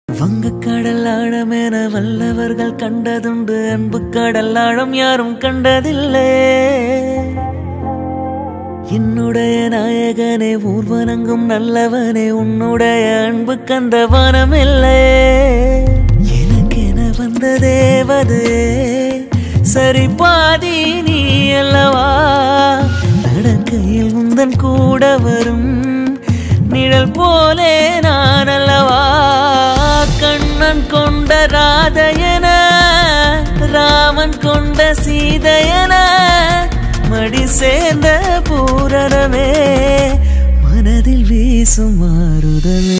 வங்கக்கடல் ஆழமென வல்லவர்கள் கண்டதுண்டு அன்பு கடல் ஆழம் யாரும் கண்டதில்லை என்னுடைய நாயகனே ஊர்வனங்கும் நல்லவனே உன்னுடைய அன்பு கந்த வனமில்லை எனக்கென வந்த தேவதே சரி பாதி நீ அல்லவா நடக்கையில் உந்தன் கூட வரும் நிழல் போலே நான் அல்லவா கண்ணன் கொண்ட ராதையன ராமன் கொண்ட சீதையன மடி சேர்ந்த பூரணமே மனதில் வீசும் மாறுதமே